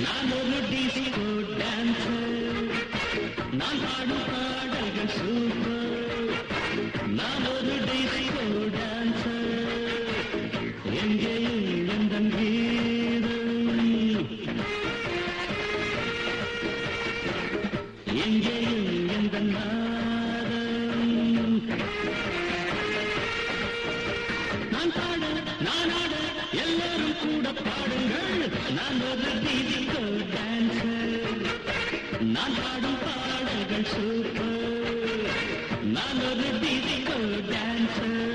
நான் ஒரு disco dancer நான் பாடும் பாடல்கள் சூப்பர் நான் ஒரு டிஸ்கோ டான்சர் எங்கேயும் எந்த கீதம் எங்கேயும் எந்த நாதம் நான் பாட நான் ஆட எல்லாரும் கூட பாடுங்கள் நான் ஒரு டிஸ்கோ டான்சர் நான் பாடும் பாடல்கள் சூப்பர் நான் ஒரு டிஸ்கோ டான்சர்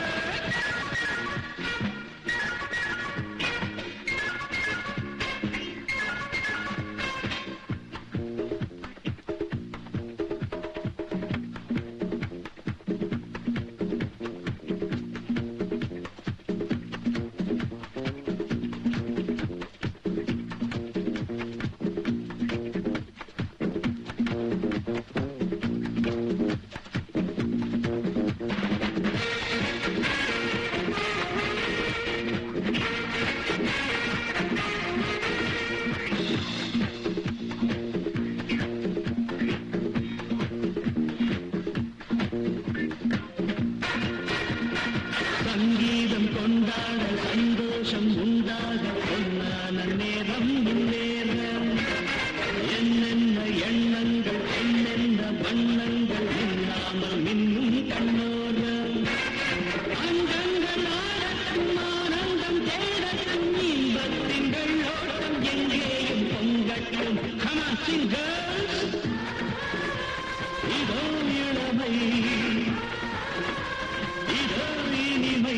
சங்கீதம் கொண்டாட சந்தோஷம் உண்டாக பொன்னான நேரம் முன்னேறம் என்னென்ன எண்ணங்கள் என்னென்ன வண்ணங்கள் இல்லாமல் மின்னும் கண்ணோரம் அங்கங்கள் ஆடட்டும் ஆனந்தம் தேடட்டும் இன்பத்தின் வெள்ளோட்டம் எங்கேயும் பொங்கட்டும் Come on, sing girls. இதோ இளமை இதோ இனிமை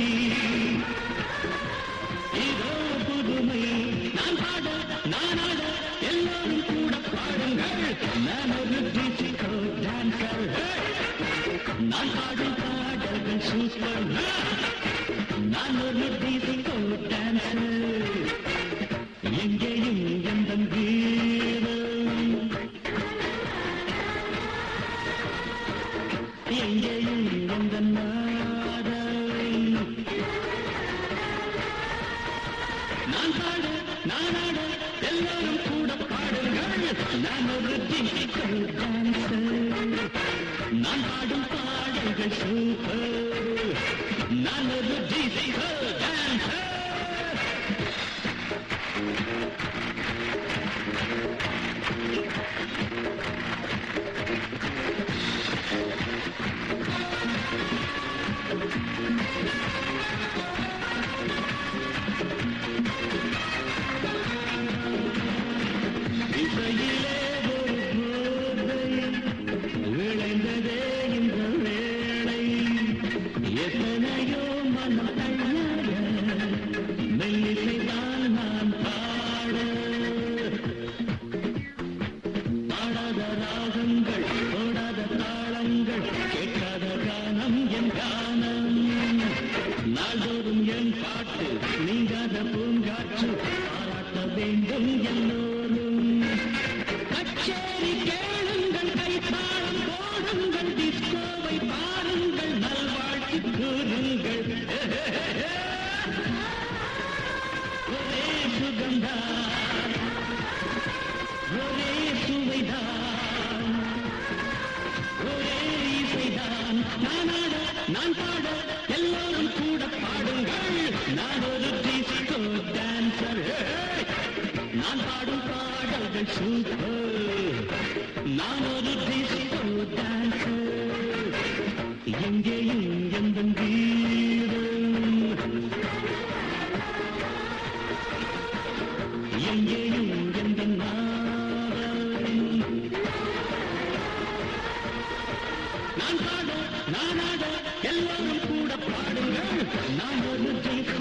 இதோ புதுமை நான் பாட நான் ஆட எல்லாரும் கூட பாடுங்கள் நான் ஒரு டிஸ்கோ டான்சர் நான் பாடும் பாடல்கள் சூப்பர் நான் ஒரு டிஸ்கோ டான்சர் எங்கேயும் எந்த கீதம் எங்கேயும் எந்த நாதம் நான் பாட நான் ஆட எல்லாரும் கூட பாடுங்கள் நான் ஒரு டிஸ்கோ டான்சர் நான் பாடும் பாடல்கள் சூப்பர் நான் ஒரு டிஸ்கோ டான்சர் இசையிலே ஒரு போதை விளைந்ததே இந்த வேளை எத்தனையோ மனம் தள்ளாட மெல்லிசைதான் நான் பாட பாடாத ராகங்கள் போடாத தாளங்கள் கேட்காத கானம் என் கானம் நாள்தோறும் என் பாட்டு நீங்காத பூங்காற்று பாராட்ட வேண்டும் எல்லோரும் கச்சேரி கேளுங்கள் கைத்தாளம் போடுங்கள் டிஸ்கோவை பாருங்கள் நல்வாழ்த்து கூறுங்கள் ஒரே சுகந்தான் ஒரே சுவைதான் ஒரே இசைதான் நான் ஆட நான் பாட எல்லாரும் கூட பாடுங்கள் நான் ஒரு டிஸ்கோ டான்சர் நான் பாடும் பாடல்கள் சூப்பர் நான் ஒரு டிஸ்கோ டான்சர் எங்கேயும் எந்த கீதம் எங்கேயும் எந்த நாதம் நான் பாட நான் ஆட எல்லாரும் கூட பாடுங்கள் நான் ஒரு ஜெய்